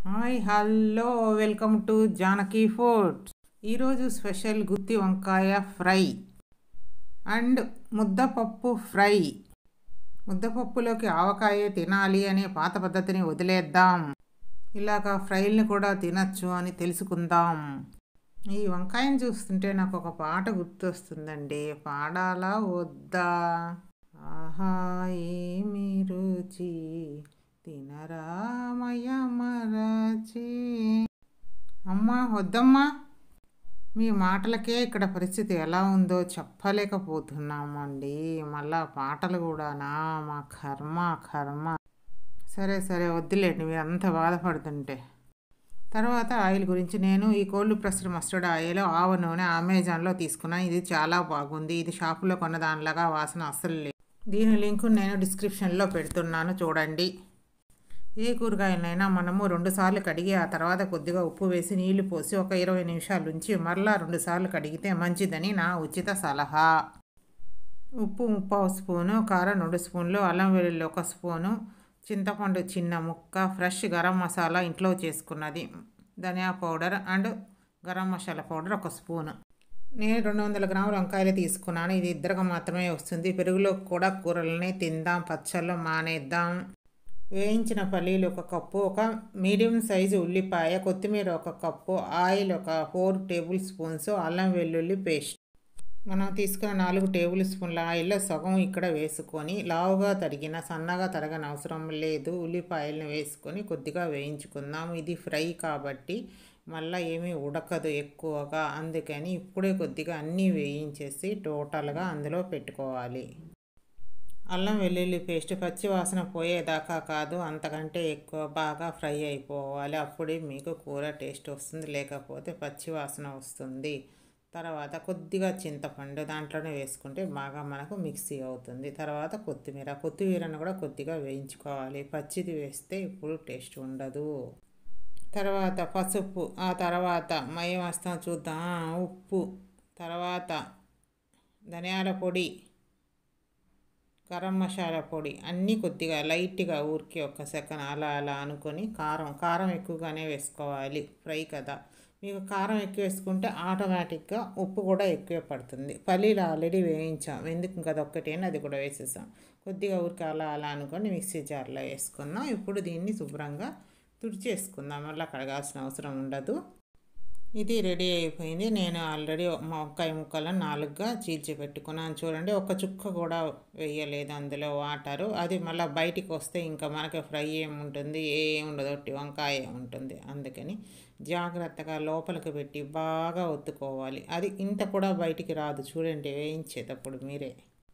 hi hello welcome to Janaki foods ఈరోజు special గుత్తి వంకాయ ఫ్రై అండ్ ముద్దపప్పు ఫ్రై ముద్దపప్పులోకి ఆవకాయ తినాలి అనే పాత పద్ధతిని వదిలేద్దాం ఇలాగా ఫ్రైల్ని కూడా తినచ్చు అని తెలుసుకుందాం ఈ వంకాయని చూస్తుంటే నాకు ఒక పాట గుర్తొస్తుందండి పాడాలా వద్దా ఆహా ఏమి రుచి తినరామయ మరచి అమ్మా వద్దమ్మా మీ మాటలకే ఇక్కడ పరిస్థితి ఎలా ఉందో చెప్పలేకపోతున్నామండి మళ్ళా పాటలు కూడానా మా కర్మ కర్మ సరే సరే వద్దులేండి మీరు అంత బాధపడుతుంటే తర్వాత ఆయిల్ గురించి నేను ఈ కోల్డ్ ప్రెస్డ్ మస్టర్డ్ ఆయిల్ ఆవ నూనె అమెజాన్లో తీసుకున్నాను ఇది చాలా బాగుంది ఇది షాపులో కొన్న దానిలాగా వాసన అస్సలు లేదు దీని లింకు నేను డిస్క్రిప్షన్లో పెడుతున్నాను చూడండి ఏ కూరగాయలైనా మనము రెండుసార్లు కడిగి ఆ తర్వాత కొద్దిగా ఉప్పు వేసి నీళ్లు పోసి ఒక ఇరవై నిమిషాలు ఉంచి మరలా రెండుసార్లు కడిగితే మంచిదని నా ఉచిత సలహా ఉప్పు ముప్పావు స్పూను కారం రెండు స్పూన్లు అల్లం వెల్లుల్లి ఒక స్పూను చింతపండు చిన్న ముక్క ఫ్రెష్ గరం మసాలా ఇంట్లో చేసుకున్నది ధనియా powder and garam masala powder ఒక స్పూను నేను రెండు వందల గ్రాముల వంకాయలు తీసుకున్నాను ఇది ఇద్దరికి మాత్రమే వస్తుంది పెరుగులో కూడా కూరలని తిందాం పచ్చళ్ళు మానేద్దాం వేయించిన పల్లీలు ఒక కప్పు ఒక మీడియం సైజు ఉల్లిపాయ కొత్తిమీర ఒక కప్పు ఆయిల్ ఒక ఫోర్ టేబుల్ స్పూన్స్ అల్లం వెల్లుల్లి పేస్ట్ మనం తీసుకున్న నాలుగు టేబుల్ స్పూన్ల ఆయిల్లో సగం ఇక్కడ వేసుకొని లావుగా తరిగిన సన్నగా తరగని అవసరం లేదు ఉల్లిపాయలను వేసుకొని కొద్దిగా వేయించుకుందాం ఇది ఫ్రై కాబట్టి మళ్ళీ ఏమీ ఉడకదు ఎక్కువగా అందుకని ఇప్పుడే కొద్దిగా అన్నీ వేయించేసి టోటల్గా అందులో పెట్టుకోవాలి అల్లం వెల్లుల్లి పేస్ట్ పచ్చి వాసన పోయేదాకా కాదు అంతకంటే ఎక్కువ బాగా ఫ్రై అయిపోవాలి అప్పుడే మీకు కూర టేస్ట్ వస్తుంది లేకపోతే పచ్చి వాసన వస్తుంది తర్వాత కొద్దిగా చింతపండు దాంట్లోనే వేసుకుంటే బాగా మనకు మిక్సీ అవుతుంది తర్వాత కొత్తిమీర కొత్తిమీరను కూడా కొద్దిగా వేయించుకోవాలి పచ్చిది వేస్తే ఇప్పుడు టేస్ట్ ఉండదు తర్వాత పసుపు ఆ తర్వాత మయం వస్తాం చూద్దాం ఉప్పు తర్వాత ధనియాల పొడి గరం మసాలా పొడి అన్నీ కొద్దిగా లైట్గా ఊరికి ఒక సెకండ్ అలా అలా అనుకొని కారం కారం ఎక్కువగానే వేసుకోవాలి ఫ్రై కదా మీకు కారం ఎక్కువ వేసుకుంటే ఆటోమేటిక్గా ఉప్పు కూడా ఎక్కువ పడుతుంది పల్లీలు ఆల్రెడీ వేయించాం ఎందుకు ఇంకా అదొక్కటి అని అది కూడా వేసేసాం కొద్దిగా ఊరికి అలా అలా అనుకొని మిక్సీ జార్లో వేసుకున్నాం ఇప్పుడు దీన్ని శుభ్రంగా తుడిచేసుకుందాం మళ్ళీ కడగాల్సిన అవసరం ఉండదు ఇది రెడీ అయిపోయింది నేను ఆల్రెడీ వంకాయ ముక్కలను నాలుగుగా చీల్చి పెట్టుకున్నాను చూడండి ఒక చుక్క కూడా వేయలేదు అందులో వాటరు అది మళ్ళీ బయటికి వస్తే ఇంకా మనకి ఫ్రై ఏముంటుంది ఏం ఉండదు ఒట్టి వంకాయ ఉంటుంది అందుకని జాగ్రత్తగా లోపలికి పెట్టి బాగా ఒత్తుకోవాలి అది ఇంత కూడా బయటికి రాదు చూడండి వేయించేటప్పుడు మీరే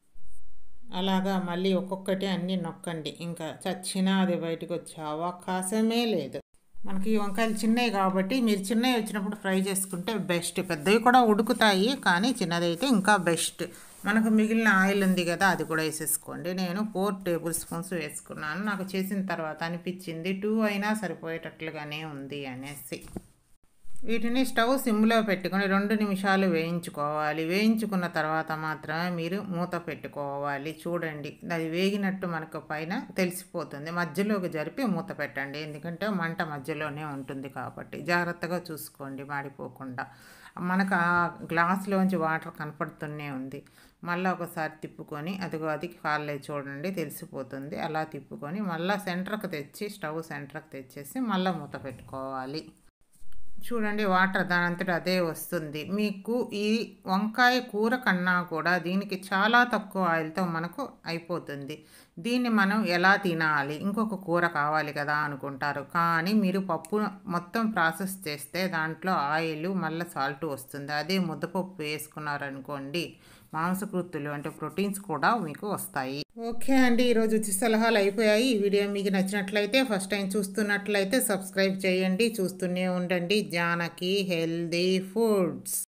అలాగా మళ్ళీ ఒక్కొక్కటి అన్నీ నొక్కండి ఇంకా చచ్చినా అది బయటకు వచ్చే అవకాశమే లేదు మనకి ఈ వంకాయలు చిన్నవి కాబట్టి మీరు చిన్నవి వచ్చినప్పుడు ఫ్రై చేసుకుంటే బెస్ట్ పెద్దవి కూడా ఉడుకుతాయి కానీ చిన్నది అయితే ఇంకా బెస్ట్ మనకు మిగిలిన ఆయిల్ ఉంది కదా అది కూడా వేసేసుకోండి నేను ఫోర్ టేబుల్ స్పూన్స్ వేసుకున్నాను నాకు చేసిన తర్వాత అనిపించింది టూ అయినా సరిపోయేటట్లుగానే ఉంది అనేసి వీటిని స్టవ్ సిమ్లో పెట్టుకొని రెండు నిమిషాలు వేయించుకోవాలి వేయించుకున్న తర్వాత మాత్రమే మీరు మూత పెట్టుకోవాలి చూడండి అది వేగినట్టు మనకు పైన తెలిసిపోతుంది మధ్యలోకి జరిపి మూత పెట్టండి ఎందుకంటే మంట మధ్యలోనే ఉంటుంది కాబట్టి జాగ్రత్తగా చూసుకోండి మాడిపోకుండా మనకు ఆ గ్లాస్లోంచి వాటర్ కనపడుతూనే ఉంది మళ్ళీ ఒకసారి తిప్పుకొని అదిగో అది కాలే చూడండి తెలిసిపోతుంది అలా తిప్పుకొని మళ్ళీ సెంటర్కి తెచ్చి స్టవ్ సెంటర్కి తెచ్చేసి మళ్ళీ మూత పెట్టుకోవాలి చూడండి వాటర్ దానంతట అదే వస్తుంది మీకు ఈ వంకాయ కూర కన్నా కూడా దీనికి చాలా తక్కువ ఆయిల్తో మనకు అయిపోతుంది దీన్ని మనం ఎలా తినాలి ఇంకొక కూర కావాలి కదా అనుకుంటారు కానీ మీరు పప్పు మొత్తం ప్రాసెస్ చేస్తే దాంట్లో ఆయిల్ మళ్ళీ సాల్ట్ వస్తుంది అదే ముద్దపప్పు వేసుకున్నారనుకోండి మాంసకృత్తులు అంటే ప్రోటీన్స్ కూడా మీకు వస్తాయి ఓకే అండి ఈరోజు ఉచిత సలహాలు అయిపోయాయి ఈ వీడియో మీకు నచ్చినట్లయితే ఫస్ట్ టైం చూస్తున్నట్లయితే సబ్స్క్రైబ్ చేయండి చూస్తూనే ఉండండి జానకి హెల్దీ ఫుడ్స్